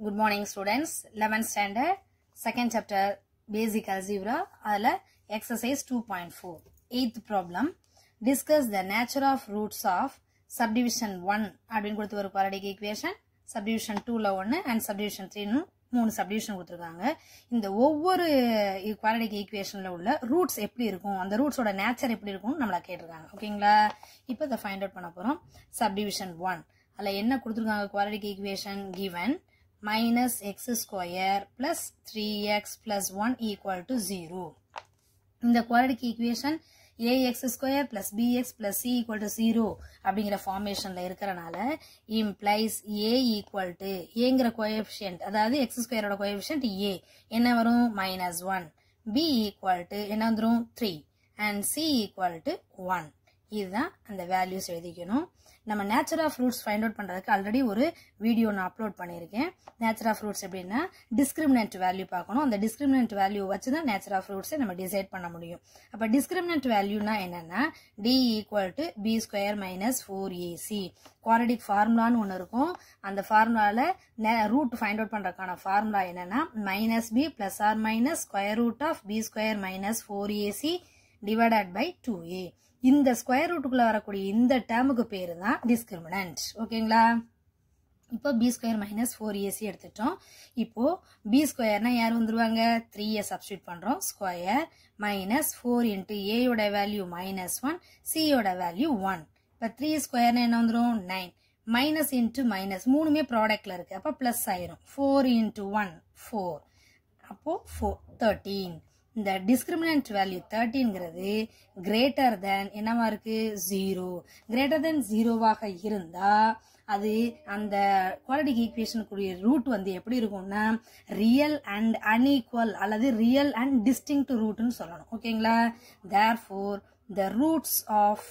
Good morning students. 11th standard, second chapter, basic algebra. அதில் exercise 2.4. Eighth problem. Discuss the nature of roots of subdivision 1 அப்படின்னு கொடுத்து ஒரு quadratic equation, subdivision 2ல ஒன்று and subdivision 3 மூணு subdivision கொடுத்துருக்காங்க இந்த ஒவ்வொரு குவாரடிக் ஈக்குவேஷன்ல உள்ள ரூட்ஸ் எப்படி இருக்கும் அந்த ரூட்ஸோட நேச்சர் எப்படி இருக்கும் நம்மள கேட்டிருக்காங்க ஓகேங்களா இப்போ இதை ஃபைண்ட் அவுட் பண்ண போறோம் சப்டிவிஷன் ஒன் அதில் என்ன கொடுத்துருக்காங்க quadratic equation given minus x square plus three x plus one equal to zero இந்த quadratic equation a x square plus b x plus c equal to zero அப்படிங்கிற ஃபார்மேஷன்ல இருக்கிறனால இம்ப்ளைஸ் ஏ ஈக்குவல் டு ஏங்கிற coefficient அதாவது x ஸ்கொயரோட coefficient a என்ன வரும் minus one b equal to என்ன வந்துடும் three and c equal to one இதுதான் அந்த வேல்யூஸ் எழுதிக்கணும் நம்ம nature of roots find out பண்ணுறதுக்கு ஆல்ரெடி ஒரு வீடியோ நான் அப்லோட் பண்ணியிருக்கேன் நேச்சர் ஆஃப் ரூட்ஸ் எப்படின்னா டிஸ்கிரிமினன்ட் வேல்யூ பார்க்கணும் அந்த டிஸ்கிரிமினன்ட் வேல்யூ வச்சு தான் நேச்சர் ஆஃப் ரூட்ஸை நம்ம டிசைட் பண்ண முடியும் அப்போ டிஸ்கிரிமினன்ட் வேல்யூனா என்னன்னா D equal to b square minus four a c quadratic ஃபார்முலான்னு ஒன்று இருக்கும் அந்த ஃபார்முலாவில் ரூட் ஃபைண்ட் அவுட் பண்ணுறதுக்கான ஃபார்முலா என்னன்னா minus b plus or minus square root of b square minus four a c divided by two a இந்த ஸ்கொயர் ரூட்டுக்குள்ள வரக்கூடிய இந்த டேர்முக்கு பேரு தான் டிஸ்கிரிமினன்ட் ஓகேங்களா இப்போ b square minus four a c எடுத்துட்டோம் இப்போ பி ஸ்கொயர்னா யார் வந்துருவாங்க த்ரீ ஏ சப்ஸ்டியூட் பண்றோம் ஸ்கொயர் மைனஸ் ஃபோர் இன்ட்டு ஏயோட வேல்யூ மைனஸ் ஒன் சியோட வேல்யூ ஒன் இப்போ த்ரீ ஸ்கொயர்னா என்ன வந்துடும் நைன் மைனஸ் இன்ட்டு மைனஸ் மூணுமே ப்ராடக்ட்ல இருக்கு அப்போ பிளஸ் ஆயிரும் ஃபோர் இன்ட்டு ஒன் ஃபோர் அப்போ ஃபோர் தேர்ட்டீன் இந்த டிஸ்கிரிமினன்ட் வேல்யூ தேர்ட்டின்ங்கிறது கிரேட்டர் தென் என்னவா இருக்கு ஜீரோ கிரேட்டர் தென் ஜீரோவாக இருந்தா அது அந்த குவாலிட்டிக் ஈக்குவேஷனுக்குரிய ரூட் வந்து எப்படி இருக்கும்னா ரியல் அண்ட் அன்ஈக்குவல் அல்லது ரியல் அண்ட் டிஸ்டிங் ரூட்னு சொல்லணும் ஓகேங்களா therefore the roots of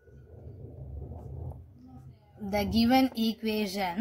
the given equation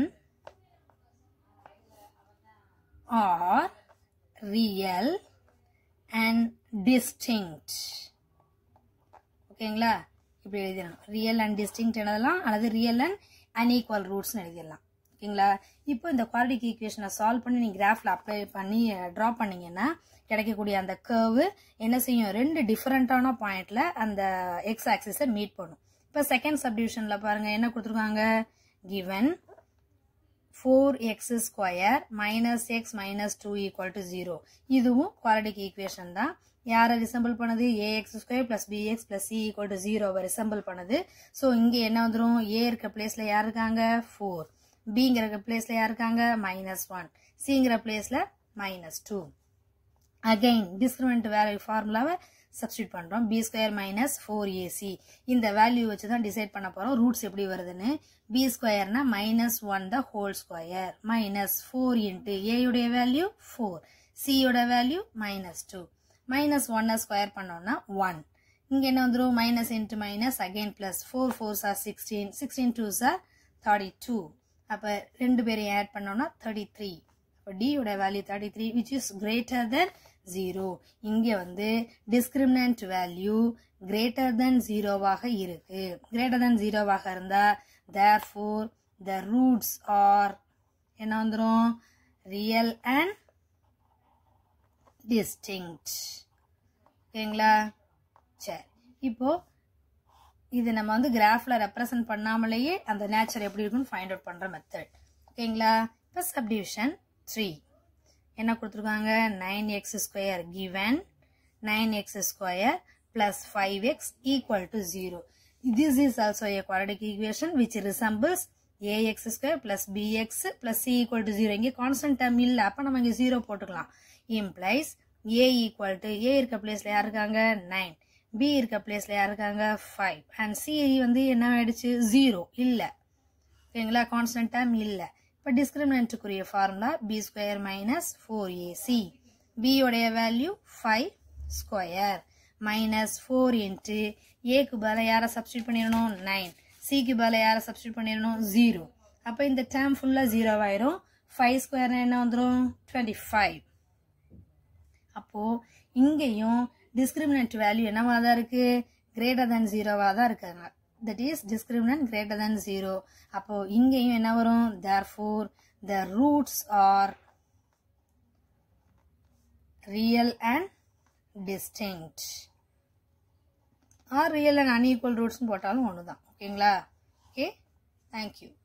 are real and distinct ஓகேங்களா இப்படி எழுதிடலாம் ரியல் அண்ட் டிஸ்டிங்க்ட் எழுதலாம் அல்லது ரியல் அண்ட் அன்ஈக்குவல் ரூட்ஸ்னு எழுதிடலாம் ஓகேங்களா இப்போ இந்த குவாலிட்டிக் ஈக்குவேஷனை சால்வ் பண்ணி நீங்கள் கிராஃபில் அப்ளை பண்ணி ட்ரா பண்ணீங்கன்னா கிடைக்கக்கூடிய அந்த கர்வு என்ன செய்யும் ரெண்டு டிஃப்ரெண்ட்டான பாயிண்ட்ல அந்த எக்ஸ் ஆக்சிஸை மீட் பண்ணும் இப்போ செகண்ட் சப்டிவிஷனில் பாருங்க என்ன கொடுத்துருக்காங்க given four x square minus x minus two equal to zero இதுவும் குவாலிட்டிக் ஈக்குவேஷன் தான் யாரை ரிசம்பிள் பண்ணுது a x square plus b x plus c equal to ஜீரோவை ரிசம்பிள் பண்ணுது ஸோ இங்கே என்ன வந்துடும் ஏ இருக்க பிளேஸ்ல யார் இருக்காங்க ஃபோர் பிங்கிற பிளேஸ்ல யார் இருக்காங்க மைனஸ் ஒன் சிங்கிற பிளேஸ்ல minus two again discriminant value ஃபார்முலாவை சப்ஸ்டியூட் பண்ணுறோம் b square minus four a c இந்த வேல்யூ வச்சு தான் டிசைட் பண்ண போகிறோம் ரூட்ஸ் எப்படி வருதுன்னு பி ஸ்கொயர்னா minus one the whole square minus four into ஏயுடைய வேல்யூ ஃபோர் சியோட வேல்யூ மைனஸ் டூ மைனஸ் ஒன்னை ஸ்கொயர் பண்ணோம்னா ஒன் இங்கே என்ன வந்துடும் minus into minus again plus four four sir sixteen sixteen two sir thirty two அப்போ ரெண்டு பேரையும் ஆட் பண்ணோம்னா தேர்ட்டி த்ரீ அப்போ டியோட value thirty three which is greater than zero இங்கே வந்து டிஸ்கிரிமினன்ட் வேல்யூ கிரேட்டர் தென் ஜீரோவாக இருக்கு கிரேட்டர் தென் ஜீரோவாக இருந்தா therefore the roots are என்ன வந்துடும் ரியல் அண்ட் டிஸ்டிங்க்ட் ஓகேங்களா சரி இப்போ இது நம்ம வந்து கிராஃப்ல ரெப்ரசன்ட் பண்ணாமலேயே அந்த நேச்சர் எப்படி இருக்குன்னு ஃபைண்ட் அவுட் பண்ற மெத்தட் ஓகேங்களா இப்போ சப்டிவிஷன் த்ரீ என்ன கொடுத்துருக்காங்க nine x square given nine x square plus five x equal to zero this is also a quadratic equation which resembles a x square plus b x plus c equal to zero இங்கே constant term இல்லை அப்போ நம்ம இங்கே zero போட்டுக்கலாம் implies a equal to a இருக்க பிளேஸ்ல யார் இருக்காங்க நைன் பி இருக்க பிளேஸ்ல யார் இருக்காங்க ஃபைவ் அண்ட் சி வந்து என்ன ஆயிடுச்சு ஜீரோ இல்லை ஓகேங்களா கான்ஸ்டன்ட் டேர்ம் இல்லை இப்போ டிஸ்கிரிமினன்ட்டுக்குரிய formula b square minus four a c பியோடைய value five square minus four into ஏக்கு பதிலாக யாரை சப்ஸ்டியூட் பண்ணிடணும் நைன் சிக்கு பதிலாக யாரை சப்ஸ்டியூட் பண்ணிடணும் ஜீரோ அப்போ இந்த டேர்ம் ஃபுல்லாக ஜீரோ ஆயிரும் ஃபைவ் ஸ்கொயர்னா என்ன வந்துடும் டுவெண்ட்டி ஃபைவ் அப்போது இங்கேயும் டிஸ்கிரிமினன்ட் வேல்யூ என்னவா தான் இருக்கு கிரேட்டர் தென் ஜீரோவா தான் இருக்காங்க that is discriminant greater than zero அப்போ இங்கேயும் என்ன வரும் therefore the roots are real and distinct or real and unequal ரூட்ஸ்னு போட்டாலும் ஒன்று தான் ஓகேங்களா ஓகே தேங்க்யூ